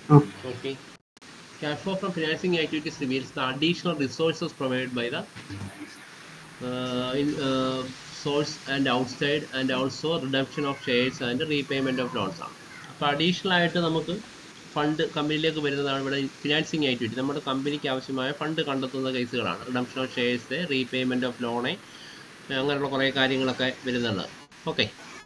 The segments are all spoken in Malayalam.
ആ Okay. Cash flow from financing activities reveals the additional resources provided by the uh, in, uh, source and outside and also redemption of shares and repayment of loans ആണ് അപ്പോൾ അഡീഷണൽ ആയിട്ട് നമുക്ക് ഫണ്ട് കമ്പനിയിലേക്ക് വരുന്നതാണ് ഇവിടെ ഫിനാൻസിങ് ആക്ടിവിറ്റി നമ്മുടെ കമ്പനിക്ക് ആവശ്യമായ ഫണ്ട് കണ്ടെത്തുന്ന കേസുകളാണ് redemption of shares repayment of loan അങ്ങനെയുള്ള കുറേ കാര്യങ്ങളൊക്കെ വരുന്നുണ്ട് ഓക്കെ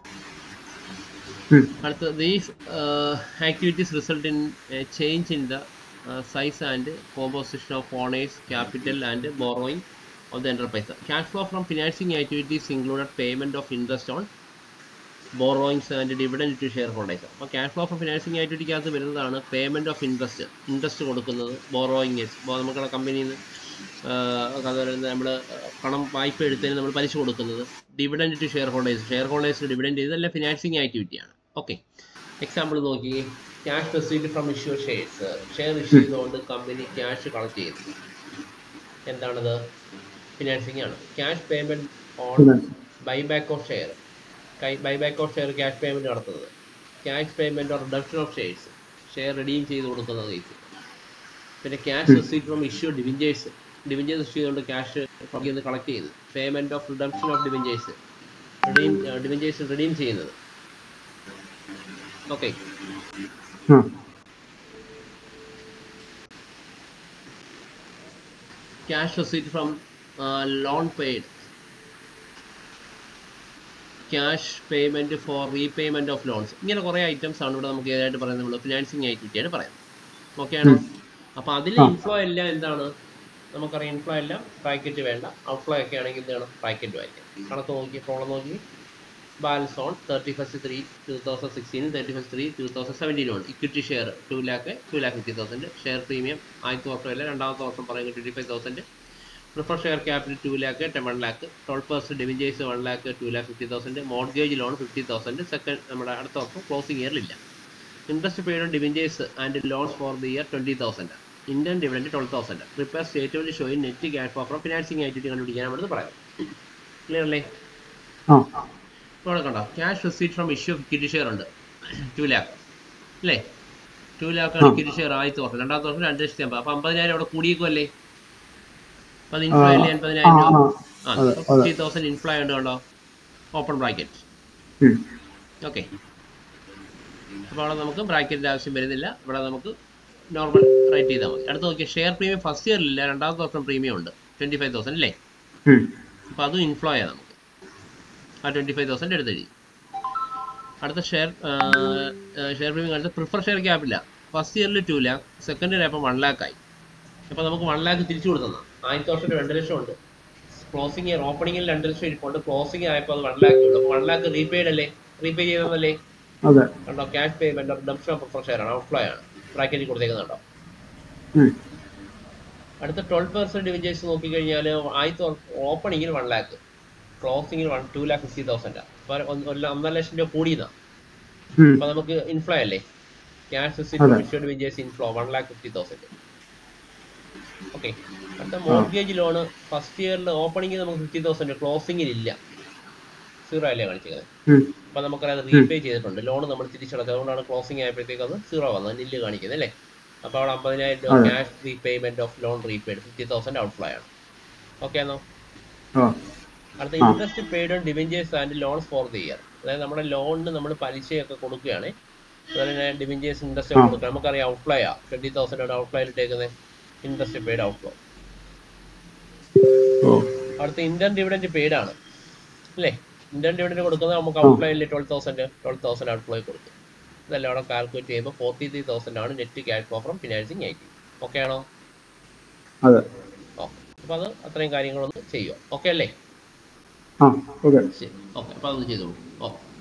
ഉം. അടുത്ത these activities result in change in the size and composition of owners capital and borrowing of the enterprise. Cash flow from financing activities included payment of interest on borrowings and dividend to shareholders. അപ്പോൾ ക്യാഷ് ഫ്ലോ ഫ്രം ഫിനാൻസിങ് ആക്ടിവിറ്റിക്കകത്ത് വരുന്നതാണ് പേയ്മെൻറ്റ് ഓഫ് ഇൻട്രസ്റ്റ് ഇൻട്രസ്റ്റ് കൊടുക്കുന്നത് ബോറോയിങ് നമുക്കുള്ള കമ്പനിയിൽ നിന്ന് അതുപോലെ നമ്മൾ പണം വായ്പ എടുത്തതിന് നമ്മൾ പലിശ കൊടുക്കുന്നത് dividend to shareholders share ഹോൾഡേഴ്സിന് ഡിവിഡൻഡ് ഇതെല്ലാം ഫിനാൻസിങ് ആക്ടിവിറ്റിയാണ് ഓക്കെ എക്സാമ്പിൾ നോക്കി cash receipt from issue shares share issue ചെയ്തുകൊണ്ട് കമ്പനി ക്യാഷ് കളക്ട് ചെയ്തു എന്താണത് ഫിനാൻസിങ് ആണ് cash payment on Finance. Buy back of share buy back of share cash payment നടത്തുന്നത് cash payment or reduction of shares share redeem ചെയ്ത് കൊടുക്കുന്ന കേസ് പിന്നെ cash receipt from issue debentures debentures issue ചെയ്തുകൊണ്ട് ക്യാഷ് ഫ്രം കളക്ട് ചെയ്ത് payment of redemption of debentures redeem debentures redeem ചെയ്യുന്നത് ഓക്കെ ആ cash receipt from uh, loan paid cash payment for repayment of loans ഇങ്ങനെ കുറേ ഐറ്റംസ് ആണ് ഇവിടെ നമുക്ക് ഏതായിട്ട് പറയുന്നത് നമ്മൾ ഫിനാൻസിങ് ആക്ടിവിറ്റിയാണ് പറയുന്നത് ഓക്കെയാണോ അപ്പോൾ അതിൽ ആ. ഇൻഫ്ലോ എല്ലാം എന്താണ് നമുക്കറിയാം ഇൻഫ്ലോ എല്ലാം ബ്രാക്കറ്റ് വേണ്ട ഔട്ട്ഫ്ലോ ഒക്കെ ആണെങ്കിൽ എന്താണ് ബ്രാക്കറ്റ് വായിക്കാം കണക്ക് നോക്കി പ്രോബ്ലം നോക്കി balance on thirty first three two thousand സിക്സ്റ്റീനും thirty first three two thousand സെവൻറ്റീനും ഉണ്ട് equity share two lakh two lakh fifty thousand share premium ആദ്യത്തെ വർഷം അല്ല രണ്ടാമത്തെ വർഷം പറയുന്നത് twenty five thousand prefer share capital two lakh ten one lakh twelve percent debentures one lakh two lakh fifty thousand mortgage loan fifty thousand second നമ്മുടെ അടുത്ത വർഷം ക്ലോസിംഗ് ഇയറിലില്ല interest paid on debentures and loans for the year twenty thousand Indian dividend twelve thousand prepare statement showing net cash flow from financing activity കണ്ടുപിടിക്കാൻ നമ്മൾ പറയാം ക്ലിയർ അല്ലേ ആ ഇവിടെ കണ്ടോ cash receipt from issue equity share ഉണ്ട് ടു ലാക്ക് അല്ലേ ടു ലാക്ക് ആണ് ആ. ഇക്വിറ്റി ഷെയർ ആദ്യത്തെ വർഷം രണ്ടാമത്തെ വർഷം രണ്ട് ലക്ഷത്തി അമ്പത് അപ്പോൾ അമ്പതിനായിരം അവിടെ കൂടിയേക്കുമല്ലേ അപ്പോൾ അത് ഇൻഫ്ലോ അല്ലേ ആ, അൻപതിനായിരം ആ, രൂപ ആ. ആ അതെ, ഫിഫ്റ്റി തൗസൻഡ് ഇൻഫ്ലോ ആയതുകൊണ്ട് കണ്ടോ ഓപ്പൺ ബ്രാക്കറ്റ് ഉം. ഓക്കെ അപ്പോൾ അവിടെ നമുക്ക് ബ്രാക്കറ്റിൻ്റെ ആവശ്യം വരുന്നില്ല ഇവിടെ നമുക്ക് നോർമൽ റേറ്റ് ചെയ്താൽ മതി അടുത്ത് നോക്കിയാൽ ഷെയർ പ്രീമിയം ഫസ്റ്റ് ഇയറിലില്ല രണ്ടാമത്തെ വർഷം പ്രീമിയം ഉണ്ട് ട്വൻറ്റി ഫൈവ് തൗസൻഡ് അല്ലേ ഉം. അപ്പോൾ അതും ഇൻഫ്ലോ ആണ് നമുക്ക് ആ ട്വൻറ്റി ഫൈവ് തൗസൻഡ് എടുത്തെഴുതി അടുത്ത ഷെയർ ഷെയർ പ്രീമിയം കാണിച്ച പ്രിഫർ ഷെയർ ക്യാപ്പില്ല ഫസ്റ്റ് ഇയറിൽ ടു ലാക്ക് സെക്കൻഡ് ഇയർ ആയപ്പോൾ വൺ ലാക്ക് ആയി അപ്പോൾ നമുക്ക് വൺ ലാക്ക് തിരിച്ചു കൊടുത്തതാണ് ആദ്യത്തെ വർഷം രണ്ട് ലക്ഷം ഉണ്ട് ക്ലോസിംഗ് ഇയർ ഓപ്പണിംഗിൽ രണ്ട് ലക്ഷം ഇരിപ്പുണ്ട് ക്ലോസിംഗ് ആയപ്പോൾ അത് വൺ ലാക്ക് ഉള്ളൂ അപ്പോൾ വൺ ലാക്ക് റീപെയ്ഡ് അല്ലേ റീപേ ചെയ്തതല്ലേ അതെ കണ്ടോ cash payment redemption prefer share ആണ് ഔട്ട്ഫ്ലോ ആണ് ബ്രാക്കറ്റിൽ കൊടുത്തേക്കുന്നുണ്ടോ ഉം. അടുത്ത ട്വൽവ് പെർസെന്റ് ഡിവിഞ്ചേഴ്സ് നോക്കിക്കഴിഞ്ഞാൽ ആദ്യത്തെ ഓപ്പണിങ്ങിൽ വൺ ലാക്ക് ക്ലോസിംഗിൽ one two lakh fifty thousand അപ്പോൾ ഒന്നര ലക്ഷം രൂപ കൂടിയതാണ് ഉം. അപ്പോൾ നമുക്ക് ഇൻഫ്ലോ അല്ലേ ക്യാഷ് അതെ. Receipt debentures inflow one lakh fifty thousand okay അടുത്ത മോർഗേജ് ലോൺ ഫസ്റ്റ് ഇയറിൽ ഓപ്പണിംഗിൽ നമുക്ക് ഫിഫ്റ്റി തൗസൻഡ് ക്ലോസിംഗിൽ ഇല്ല സീറോ അല്ലേ കാണിച്ചത് ഉം. അപ്പോൾ നമുക്കത് റീപേ ചെയ്തിട്ടുണ്ട് ലോൺ നമ്മൾ തിരിച്ചടച്ചത് അതുകൊണ്ടാണ് ക്ലോസിംഗ് ആയപ്പോഴത്തേക്ക് അത് സീറോ വന്നത് നില്ല് കാണിക്കുന്നത് അല്ലേ അപ്പോൾ അവിടെ അമ്പതിനായിരം രൂപ അതെ. Cash repayment of loan repaid fifty thousand outflow ആണ് ഓക്കെ ആണോ ആ അടുത്ത ആ. Interest paid on debentures and loans for the year അതായത് നമ്മുടെ ലോണിന് നമ്മൾ പലിശയൊക്കെ കൊടുക്കുകയാണ് അതുപോലെ തന്നെ ഡിവിഞ്ചേഴ്സ് ഇൻട്രസ്റ്റ് ആ. കൊടുക്കുക നമുക്കറിയാം ഔട്ട്ഫ്ലോ ആ ട്വന്റി തൗസൻഡ് ആണ് ഔട്ട്ഫ്ലോ ഇട്ടേക്കുന്നത് ഇൻട്രസ്റ്റ് പെയ്ഡ് ഔട്ട്ഫ്ലോ ഓ അടുത്ത ഇന്ത്യൻ ഡിവിഡൻറ്റ് പെയ്ഡ് ആണ് അല്ലേ ഇന്ത്യൻ ഡിവിഡൻറ്റ് കൊടുക്കുന്നത് നമുക്ക് ആ. ഔട്ട്ഫ്ലോയിൽ twelve thousand twelve thousand outflow കൊടുക്കും ഇതെല്ലാം അവിടെ കാൽക്കുലേറ്റ് ചെയ്യുമ്പോൾ ഫോർട്ടി ത്രീ തൗസൻഡ് ആണ് net cash flow from financing ആയിട്ട് ഓക്കെ ആണോ അതെ ഓക്കെ അപ്പോൾ അത് അത്രയും കാര്യങ്ങളൊന്ന് ചെയ്യുക ഓക്കെ അല്ലേ ആ ഓക്കെ ശരി ഓക്കെ അപ്പോൾ അതൊന്ന് ചെയ്തോളൂ ഓക്കെ